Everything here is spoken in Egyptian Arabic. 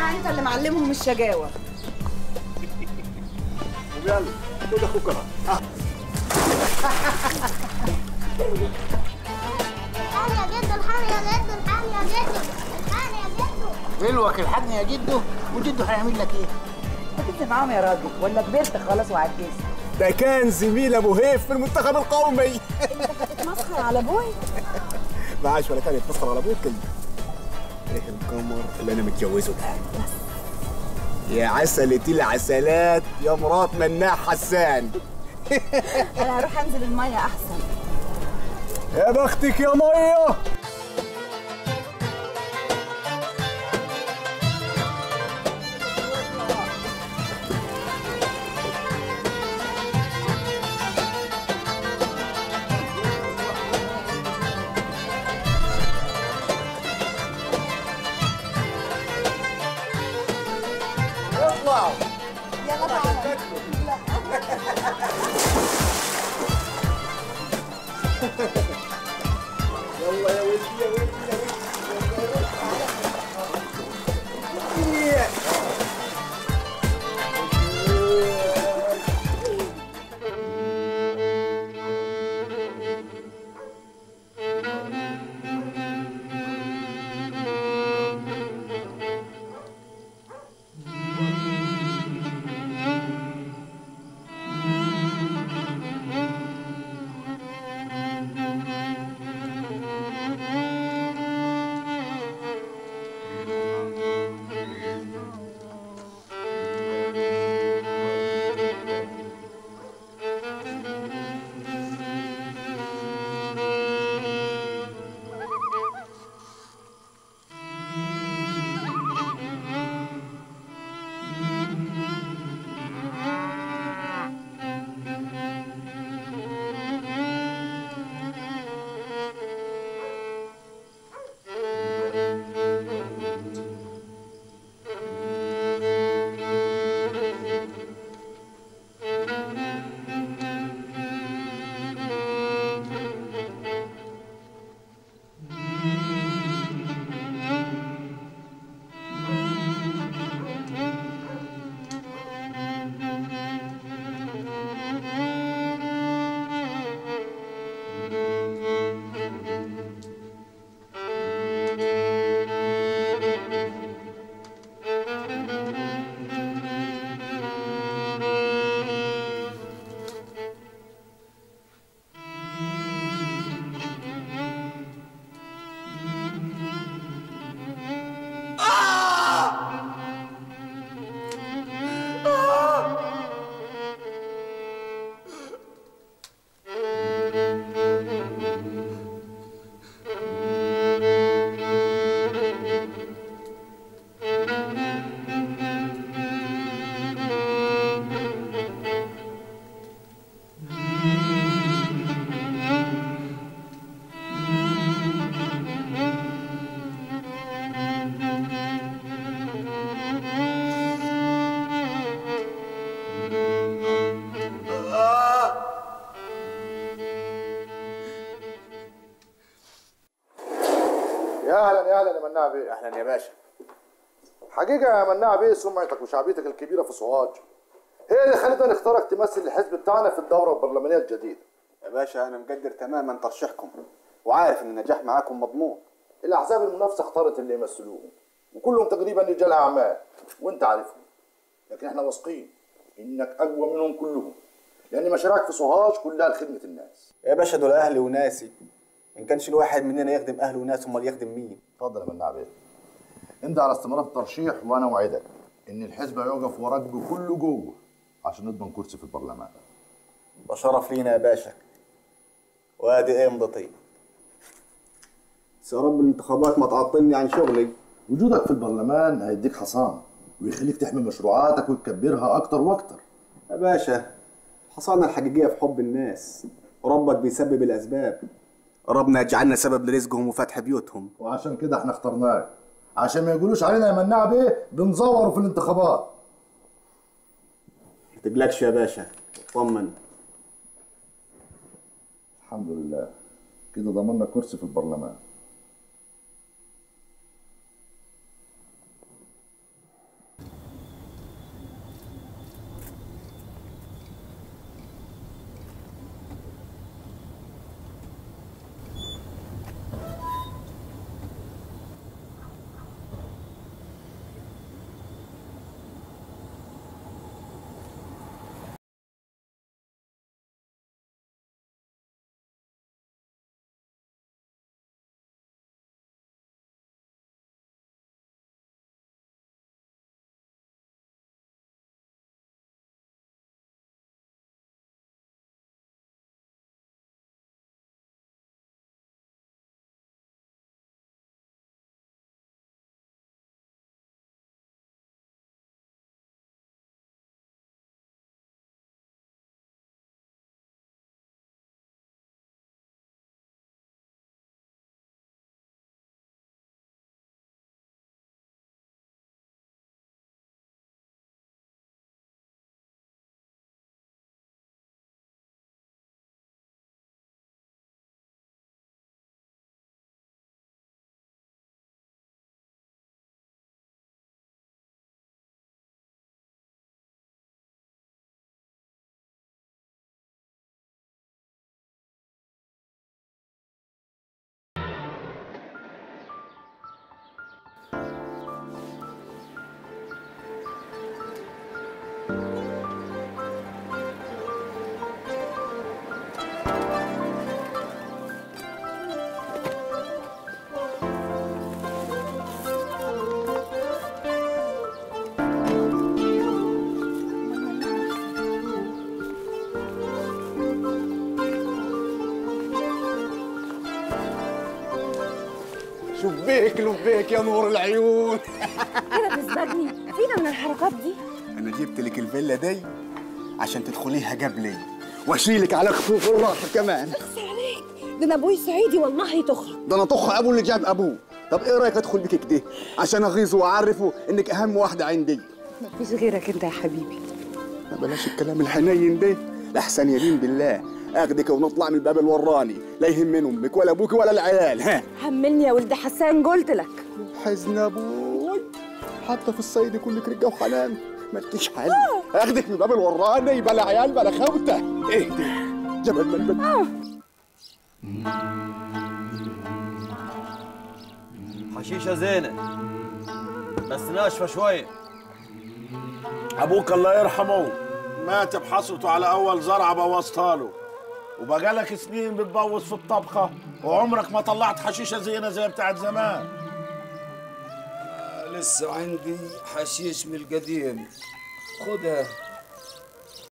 جدع انت اللي معلمهم الشجاوه يلا خد اخوك اهو الحقني يا جدو الحقني يا جدو الحقني يا جدو الحقني يا جدو دلوك الحقني يا جدو وجدو هيعمل لك ايه؟ كنت معاهم يا راجل ولا كبرت خلاص وعجزت ده كان زميل ابو هيف في المنتخب القومي مسخر على ابوي معاش ولا كان يتمسخر على ابوك كلمه ايه القمر اللي انا متجوزه ده يا عسلة العسلات يا مرات مناح حسان انا هروح انزل الميه احسن يا بختك يا ميه اطلعوا يلا تعالى يلا يا ولدي يا ولدي يا ولدي يا يا اهلا يا اهلا يا مناع بيه اهلا يا باشا حقيقه يا مناع بيه سمعتك وشعبيتك الكبيره في سوهاج هي اللي خلتنا نختارك تمثل الحزب بتاعنا في الدوره البرلمانيه الجديده يا باشا انا مقدر تماما ترشيحكم وعارف ان النجاح معاكم مضمون الاحزاب المنافسه اختارت اللي يمثلوهم وكلهم تقريبا رجال اعمال وانت عارفهم لكن احنا واثقين انك اقوى منهم كلهم لان مشاريعك في سوهاج كلها لخدمه الناس يا باشا دول اهلي وناسي ان كانش الواحد مننا يخدم اهله وناسه امال يخدم مين اتفضل يا مناع بيه انت على استمرار الترشيح وانا اوعدك ان الحزب هيقف وراك بكل جوه عشان نضمن كرسي في البرلمان ده شرف لينا يا باشا وادي ايه مضطي بس يا رب الانتخابات ما تعطلني عن شغلي وجودك في البرلمان هيديك حصانه ويخليك تحمي مشروعاتك وتكبرها اكتر واكتر يا باشا حصلنا الحقيقية في حب الناس وربك بيسبب الأسباب ربنا يجعلنا سبب لرزقهم وفتح بيوتهم وعشان كده احنا اخترناك عشان ما يقولوش علينا يا مناع بيه بنزوروا في الانتخابات ما تقلقش يا باشا اطمن الحمد لله كده ضمننا كرسي في البرلمان لبيك لبيك يا نور العيون كده تسبقني فينا من الحركات دي انا جبت لك الفيلا دي عشان تدخليها قبلي واشيلك على خفوف الراحه كمان اخسر عليك ده انا ابوي صعيدي والله تخرج ده انا طخ ابو اللي جاب ابوه طب ايه رايك ادخل بك كده عشان اغيظه واعرفه انك اهم واحده عندي مفيش غيرك انت يا حبيبي ما بلاش الكلام الحنين ده احسن يمين بالله اخدك ونطلع من الباب الوراني لا يهمني امك ولا ابوك ولا العيال ها حملني يا ولد حسان قلت لك حزن ابوي حتى في الصيد كلك رجه وحنان مالكيش حل اخدك من الباب الوراني بلا عيال بلا خوته ايه ده جبل من حشيشة زينة بس ناشفة شوية ابوك الله يرحمه مات بحصرته على اول زرعه بوظتها له وبقالك سنين بتبوظ في الطبخه وعمرك ما طلعت حشيشه زينه زي بتاعت زمان لسه عندي حشيش من القديم خدها